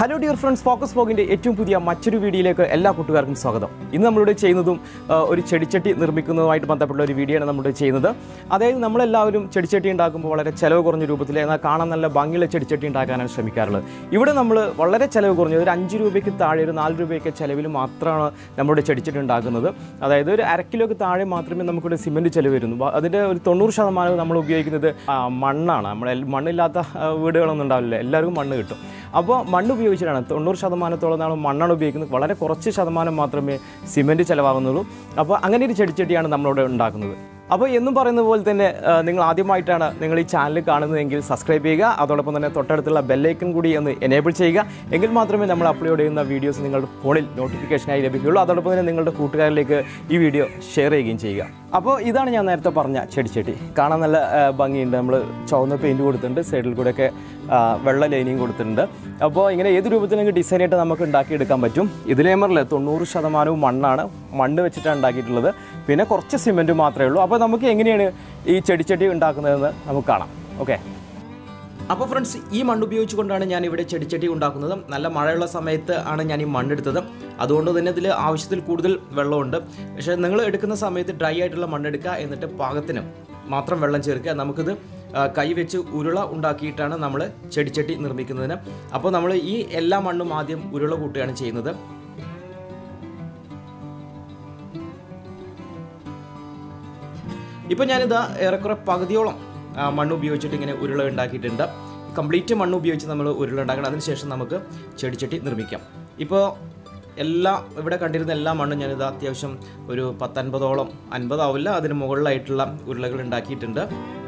hello dear friends focus ഫോഗിൻ്റെ ഏറ്റവും പുതിയ മറ്റൊരു വീഡിയോയിലേക്ക് എല്ലാ കൂട്ടുകാർക്കും സ്വാഗതം ഇന്ന് നമ്മളിവിടെ ചെയ്യുന്നതും ആ, ഒരു ചെടിച്ചട്ടി നിർമ്മിക്കുന്നതുമായിട്ട് ബന്ധപ്പെട്ട ഒരു വീഡിയോ ആണ് നമ്മളിവിടെ ചെയ്യുന്നത് അതായത് നമ്മളെല്ലാവരും ചെടിച്ചട്ടി ഉണ്ടാക്കുമ്പോൾ വളരെ ചിലവ് കുറഞ്ഞ രൂപത്തിൽ എന്നാൽ കാണാൻ നല്ല ഭംഗിയുള്ള ചെടിച്ചട്ടി ഉണ്ടാക്കാനാണ് ശ്രമിക്കാറുള്ളത് ഇവിടെ നമ്മൾ വളരെ ചിലവ് കുറഞ്ഞ ഒരു അഞ്ച് രൂപയ്ക്ക് താഴെ ഒരു നാല് രൂപയ്ക്ക് ചിലവിൽ മാത്രമാണ് നമ്മുടെ ചെടിച്ചട്ടി ഉണ്ടാക്കുന്നത് അതായത് ഒരു അര കിലോക്ക് താഴെ മാത്രമേ നമുക്കിവിടെ സിമെൻറ്റ് ചിലവ് വരുന്നു ബ- അതിൻ്റെ ഒരു തൊണ്ണൂറ് ശതമാനവും നമ്മൾ ഉപയോഗിക്കുന്നത് ആ, മണ്ണാണ് നമ്മൾ മണ്ണില്ലാത്ത ആ, വീടുകളൊന്നും ഉണ്ടാവില്ല എല്ലാവർക്കും മണ്ണ് കിട്ടും അപ്പോൾ മണ്ണ് ഉപയോഗിച്ചിട്ടാണ് തൊണ്ണൂറ് ശതമാനത്തോളം നമ്മൾ മണ്ണാണ് ഉപയോഗിക്കുന്നത് വളരെ കുറച്ച് ശതമാനം മാത്രമേ സിമെൻറ്റ് ചിലവാകുന്നുള്ളൂ അപ്പോൾ അങ്ങനെ ഒരു ചെടിച്ചട്ടിയാണ് നമ്മളിവിടെ ഉണ്ടാക്കുന്നത് അപ്പോൾ എന്നും പറയുന്ന പോലെ തന്നെ ആ, നിങ്ങൾ ആദ്യമായിട്ടാണ് നിങ്ങൾ ഈ ചാനൽ കാണുന്നതെങ്കിൽ സബ്സ്ക്രൈബ് ചെയ്യുക അതോടൊപ്പം തന്നെ തൊട്ടടുത്തുള്ള ബെല്ലൈക്കൺ കൂടി ഒന്ന് എനേബിൾ ചെയ്യുക എങ്കിൽ മാത്രമേ നമ്മൾ അപ്ലോഡ് ചെയ്യുന്ന വീഡിയോസ് നിങ്ങളുടെ ഫോണിൽ നോട്ടിഫിക്കേഷനായി ലഭിക്കുകയുള്ളൂ അതോടൊപ്പം തന്നെ നിങ്ങളുടെ കൂട്ടുകാരിലേക്ക് ഈ വീഡിയോ ഷെയർ ചെയ്യുകയും ചെയ്യുക അപ്പോൾ ഇതാണ് ഞാൻ നേരത്തെ പറഞ്ഞ ചെടിച്ചട്ടി കാണാൻ നല്ല ആ, ഭംഗിയുണ്ട് നമ്മൾ ചുവന്ന പെയിൻറ്റ് കൊടുത്തിട്ടുണ്ട് സൈഡിൽ കൂടെയൊക്കെ ആ, വെള്ള ലൈനിങ് കൊടുത്തിട്ടുണ്ട് അപ്പോൾ ഇങ്ങനെ ഏത് രൂപത്തിൽ നിങ്ങൾക്ക് ഡിസൈൻ ആയിട്ട് നമുക്ക് ഉണ്ടാക്കിയെടുക്കാൻ പറ്റും ഇതിലേമറിൽ തൊണ്ണൂറ് ശതമാനവും മണ്ണാണ് മണ്ണ് വെച്ചിട്ടാണ് ഉണ്ടാക്കിയിട്ടുള്ളത് പിന്നെ കുറച്ച് സിമെൻറ്റ് മാത്രമേ ഉള്ളൂ അപ്പോൾ നമുക്ക് എങ്ങനെയാണ് ഈ ചെടിച്ചട്ടി ഉണ്ടാക്കുന്നതെന്ന് നമുക്ക് കാണാം ഓക്കെ അപ്പോൾ ഫ്രണ്ട്സ് ഈ മണ്ണ് ഉപയോഗിച്ചുകൊണ്ടാണ് ഞാൻ ഇവിടെ ചെടിച്ചട്ടി ഉണ്ടാക്കുന്നത് നല്ല മഴയുള്ള സമയത്ത് ആണ് ഞാൻ ഈ മണ്ണെടുത്തത് അതുകൊണ്ട് തന്നെ ഇതിൽ ആവശ്യത്തിൽ കൂടുതൽ വെള്ളമുണ്ട് പക്ഷേ നിങ്ങൾ എടുക്കുന്ന സമയത്ത് ഡ്രൈ ആയിട്ടുള്ള മണ്ണെടുക്കുക എന്നിട്ട് പാകത്തിന് മാത്രം വെള്ളം ചേർക്കുക നമുക്കിത് ആ, കൈ വെച്ച് ഉരുള ഉണ്ടാക്കിയിട്ടാണ് നമ്മൾ ചെടിച്ചട്ടി നിർമ്മിക്കുന്നതിന് അപ്പോൾ നമ്മൾ ഈ എല്ലാ മണ്ണും ആദ്യം ഉരുള കൂട്ടുകയാണ് ചെയ്യുന്നത് ഇപ്പോൾ ഞാനിത് ഏറെക്കുറെ പകുതിയോളം ആ, മണ്ണ് ഉപയോഗിച്ചിട്ട് ഇങ്ങനെ ഉരുള ഉണ്ടാക്കിയിട്ടുണ്ട് കംപ്ലീറ്റ് മണ്ണ് ഉപയോഗിച്ച് നമ്മൾ ഉരുള ഉണ്ടാക്കണം അതിനുശേഷം നമുക്ക് ചെടിച്ചട്ടി നിർമ്മിക്കാം ഇപ്പോൾ എല്ലാ ഇവിടെ കണ്ടിരുന്ന എല്ലാ മണ്ണും ഞാനിത് അത്യാവശ്യം ഒരു പത്തൊൻപതോളം അൻപതാവില്ല അതിന് മുകളിലായിട്ടുള്ള ഉരുളകൾ ഉണ്ടാക്കിയിട്ടുണ്ട്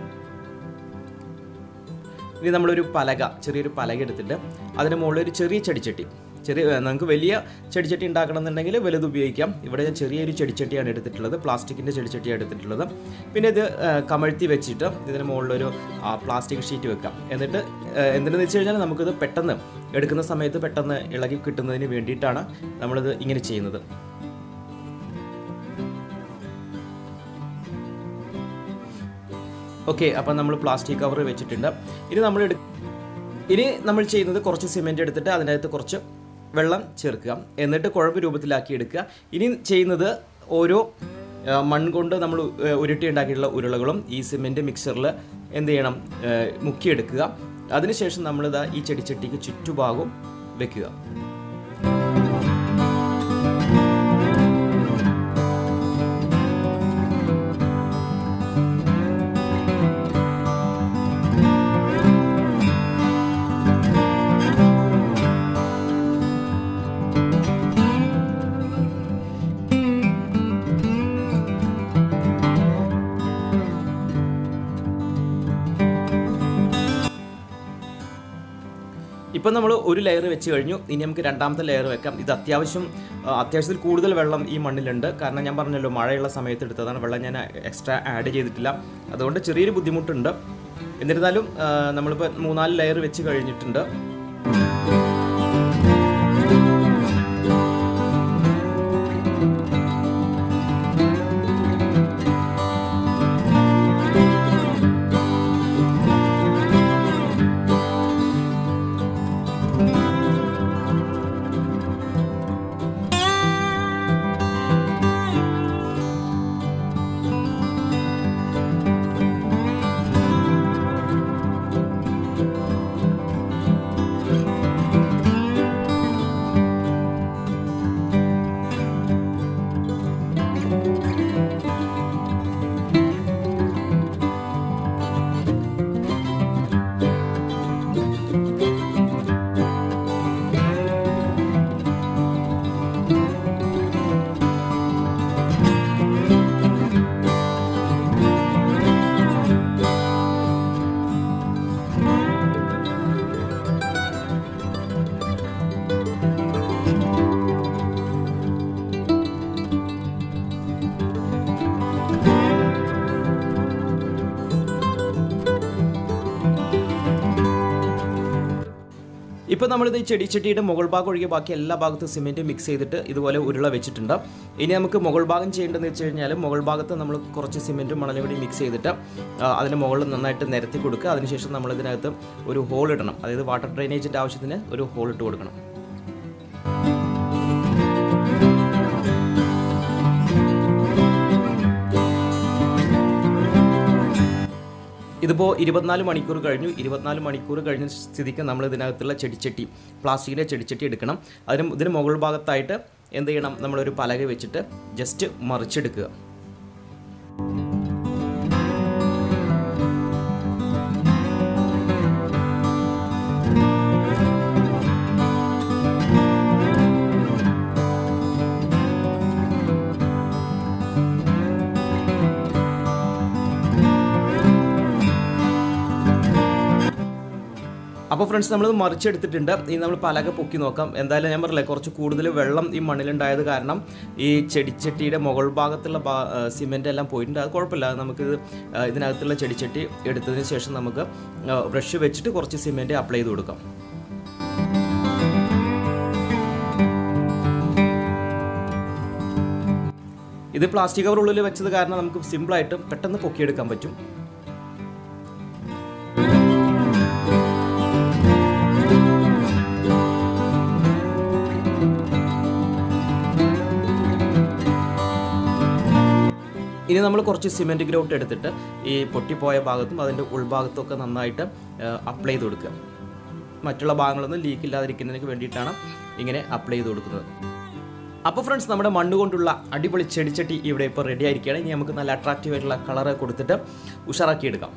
ഇനി നമ്മളൊരു പലക ചെറിയൊരു പലക എടുത്തിട്ട് അതിന് മുകളിൽ ഒരു ചെറിയ ചെടിച്ചട്ടി ചെറിയ നമുക്ക് വലിയ ചെടിച്ചട്ടി ഉണ്ടാക്കണമെന്നുണ്ടെങ്കിൽ വലുത് ഉപയോഗിക്കാം ഇവിടെ ഞാൻ ചെറിയൊരു ചെടിച്ചട്ടിയാണ് എടുത്തിട്ടുള്ളത് പ്ലാസ്റ്റിക്കിൻ്റെ ചെടിച്ചട്ടിയാണ് എടുത്തിട്ടുള്ളത് പിന്നെ ഇത് ആ, കമഴ്ത്തി വെച്ചിട്ട് ഇതിന് മുകളിലൊരു ആ, പ്ലാസ്റ്റിക് ഷീറ്റ് വെക്കാം എന്നിട്ട് ആ, എന്തിനെന്ന് വെച്ച് കഴിഞ്ഞാൽ നമുക്കിത് പെട്ടെന്ന് എടുക്കുന്ന സമയത്ത് പെട്ടെന്ന് ഇളകി കിട്ടുന്നതിന് വേണ്ടിയിട്ടാണ് നമ്മളിത് ഇങ്ങനെ ചെയ്യുന്നത് ഓക്കെ അപ്പം നമ്മൾ പ്ലാസ്റ്റിക് കവർ വെച്ചിട്ടുണ്ട് ഇനി നമ്മൾ എടു ഇനി നമ്മൾ ചെയ്യുന്നത് കുറച്ച് സിമെൻറ്റ് എടുത്തിട്ട് അതിനകത്ത് കുറച്ച് വെള്ളം ചേർക്കുക എന്നിട്ട് കുഴമ്പ് രൂപത്തിലാക്കി എടുക്കുക ഇനി ചെയ്യുന്നത് ഓരോ ആ, മൺകൊണ്ട് നമ്മൾ ആ, ഉരുട്ടി ഉണ്ടാക്കിയിട്ടുള്ള ഉരുളകളും ഈ സിമെൻറ്റ് മിക്സറിൽ എന്ത് ചെയ്യണം ആ, മുക്കിയെടുക്കുക അതിനുശേഷം നമ്മളിതാ ഈ ചെടിച്ചട്ടിക്ക് ചുറ്റുഭാഗവും വെക്കുക ഇപ്പം നമ്മൾ ഒരു ലെയർ വെച്ച് കഴിഞ്ഞു ഇനി നമുക്ക് രണ്ടാമത്തെ ലെയർ വെക്കാം ഇത് അത്യാവശ്യം ആ, അത്യാവശ്യത്തിൽ കൂടുതൽ വെള്ളം ഈ മണ്ണിലുണ്ട് കാരണം ഞാൻ പറഞ്ഞല്ലോ മഴയുള്ള സമയത്ത് എടുത്തതാണ് വെള്ളം ഞാൻ എക്സ്ട്രാ ആഡ് ചെയ്തിട്ടില്ല അതുകൊണ്ട് ചെറിയൊരു ബുദ്ധിമുട്ടുണ്ട് എന്നിരുന്നാലും ആ, നമ്മളിപ്പോൾ മൂന്നാല് ലെയർ വെച്ച് കഴിഞ്ഞിട്ടുണ്ട് ഇപ്പോൾ നമ്മളിത് ഈ ചെടിച്ചട്ടിയുടെ മുകൾ ഭാഗം ഒഴികെ ബാക്കി എല്ലാ ഭാഗത്തും സിമെൻറ്റ് മിക്സ് ചെയ്തിട്ട് ഇതുപോലെ ഉരുള വെച്ചിട്ടുണ്ട് ഇനി നമുക്ക് മുകൾ ഭാഗം ചെയ്യേണ്ടതെന്ന് വെച്ച് കഴിഞ്ഞാൽ മുകൾ ഭാഗത്ത് നമ്മൾ കുറച്ച് സിമെൻറ്റും മണലും കൂടി മിക്സ് ചെയ്തിട്ട് ആ, അതിന് മുകളിൽ നന്നായിട്ട് നിരത്തി കൊടുക്കുക അതിനുശേഷം നമ്മൾ ഇതിനകത്ത് ഒരു ഹോൾ ഇടണം അതായത് വാട്ടർ ഡ്രെയിനേജിൻ്റെ ആവശ്യത്തിന് ഒരു ഹോൾ ഇട്ട് കൊടുക്കണം ഇതിപ്പോൾ ഇരുപത്തിനാല് മണിക്കൂർ കഴിഞ്ഞു ഇരുപത്തിനാല് മണിക്കൂർ കഴിഞ്ഞ സ്ഥിതിക്ക് നമ്മൾ ഇതിനകത്തുള്ള ചെടിച്ചട്ടി പ്ലാസ്റ്റിക്കിൻ്റെ ചെടിച്ചട്ടി എടുക്കണം അതിന് ഇതിന് മുകൾ ഭാഗത്തായിട്ട് എന്ത് ചെയ്യണം നമ്മളൊരു പലക വെച്ചിട്ട് ജസ്റ്റ് മറിച്ചെടുക്കുക അപ്പോൾ ഫ്രണ്ട്സ് നമ്മൾ മറിച്ചെടുത്തിട്ടുണ്ട് ഇനി നമ്മൾ പലക പൊക്കി നോക്കാം എന്തായാലും ഞാൻ പറഞ്ഞില്ലേ കുറച്ച് കൂടുതൽ വെള്ളം ഈ മണ്ണിലുണ്ടായത് കാരണം ഈ ചെടിച്ചട്ടിയുടെ മുകൾ ഭാഗത്തുള്ള സിമെൻ്റ് എല്ലാം പോയിട്ടുണ്ട് അത് കുഴപ്പമില്ല നമുക്കിത് ആ, ഇതിനകത്തുള്ള ചെടിച്ചട്ടി എടുത്തതിന് ശേഷം നമുക്ക് ബ്രഷ് വെച്ചിട്ട് കുറച്ച് സിമെൻറ്റ് അപ്ലൈ ചെയ്ത് കൊടുക്കാം ഇത് പ്ലാസ്റ്റിക് കവർ ഉള്ളിൽ വെച്ചത് കാരണം നമുക്ക് സിമ്പിളായിട്ട് പെട്ടെന്ന് പൊക്കിയെടുക്കാൻ പറ്റും ഇനി നമ്മൾ കുറച്ച് സിമെൻറ്റ് ഗ്രൗട്ട് എടുത്തിട്ട് ഈ പൊട്ടിപ്പോയ ഭാഗത്തും അതിൻ്റെ ഉൾഭാഗത്തും ഒക്കെ നന്നായിട്ട് അപ്ലൈ ചെയ്ത് കൊടുക്കുക മറ്റുള്ള ഭാഗങ്ങളൊന്നും ലീക്ക് ഇല്ലാതിരിക്കുന്നതിന് വേണ്ടിയിട്ടാണ് ഇങ്ങനെ അപ്ലൈ ചെയ്ത് കൊടുക്കുന്നത് അപ്പോൾ ഫ്രണ്ട്സ് നമ്മുടെ മണ്ണ് കൊണ്ടുള്ള അടിപൊളി ചെടിച്ചട്ടി ഇവിടെ ഇപ്പോൾ റെഡി ആയിരിക്കുകയാണ് ഇനി നമുക്ക് നല്ല അട്രാക്റ്റീവ് ആയിട്ടുള്ള കളറ് കൊടുത്തിട്ട് ഉഷാറാക്കി എടുക്കാം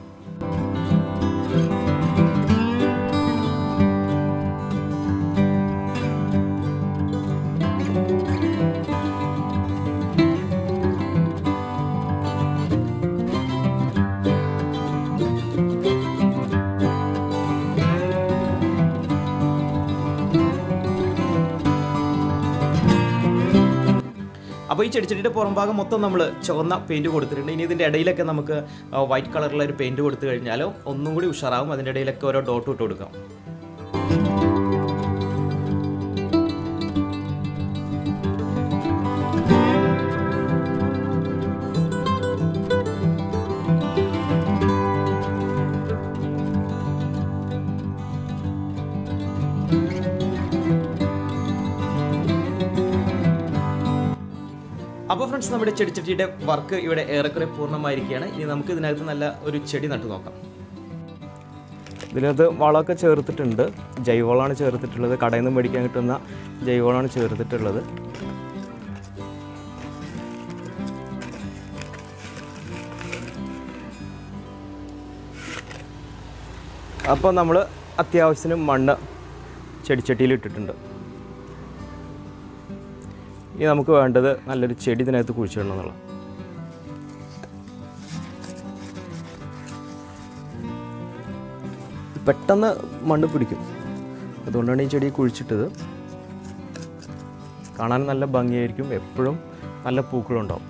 അപ്പോൾ ഈ ചെടിച്ചെടിയുടെ പുറം ഭാഗം മൊത്തം നമ്മൾ ചുവന്ന പെയിൻറ് കൊടുത്തിട്ടുണ്ട് ഇനി ഇതിൻ്റെ ഇടയിലൊക്കെ നമുക്ക് വൈറ്റ് കളറുള്ള ഒരു പെയിൻറ് കൊടുത്തു കഴിഞ്ഞാൽ ഒന്നും കൂടി ഉഷാറാവും അതിൻ്റെ ഇടയിലൊക്കെ ഓരോ ഡോട്ട് ഇട്ട് കൊടുക്കാം അപ്പോൾ ഫ്രണ്ട്സ് നമ്മുടെ ചെടിച്ചട്ടിയുടെ വർക്ക് ഇവിടെ ഏറെക്കുറെ പൂർണ്ണമായിരിക്കുകയാണ് ഇനി നമുക്ക് ഇതിനകത്ത് നല്ല ഒരു ചെടി നട്ടു നോക്കാം ഇതിനകത്ത് വളമൊക്കെ ചേർത്തിട്ടുണ്ട് ജൈവവളമാണ് ചേർത്തിട്ടുള്ളത് കടയിൽ നിന്ന് മേടിക്കാൻ കിട്ടുന്ന ജൈവവളമാണ് ചേർത്തിട്ടുള്ളത് അപ്പോൾ നമ്മൾ അത്യാവശ്യത്തിന് മണ്ണ് ചെടിച്ചട്ടിയിൽ ഇട്ടിട്ടുണ്ട് ഇനി നമുക്ക് വേണ്ടത് നല്ലൊരു ചെടി ഇതിനകത്ത് കുഴിച്ചിടണം എന്നുള്ള പെട്ടെന്ന് മണ്ണ് പിടിക്കും അതുകൊണ്ടാണ് ഈ ചെടി കുഴിച്ചിട്ടത് കാണാൻ നല്ല ഭംഗിയായിരിക്കും എപ്പോഴും നല്ല പൂക്കളുണ്ടാവും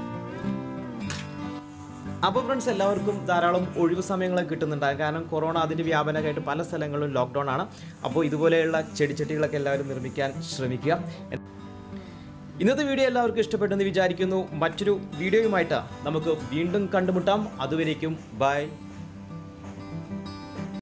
അപ്പോൾ ഫ്രണ്ട്സ് എല്ലാവർക്കും ധാരാളം ഒഴിവ് സമയങ്ങളൊക്കെ കിട്ടുന്നുണ്ടാകും കാരണം കൊറോണ അതിൻ്റെ വ്യാപനമായിട്ട് പല സ്ഥലങ്ങളിലും ലോക്ക്ഡൗൺ ആണ് അപ്പോൾ ഇതുപോലെയുള്ള ചെടിച്ചട്ടികളൊക്കെ എല്ലാവരും നിർമ്മിക്കാൻ ശ്രമിക്കുക ഇന്നത്തെ വീഡിയോ എല്ലാവർക്കും ഇഷ്ടപ്പെട്ടെന്ന് വിചാരിക്കുന്നു മറ്റൊരു വീഡിയോയുമായിട്ട് നമുക്ക് വീണ്ടും കണ്ടുമുട്ടാം അതുവരേക്കും ബൈ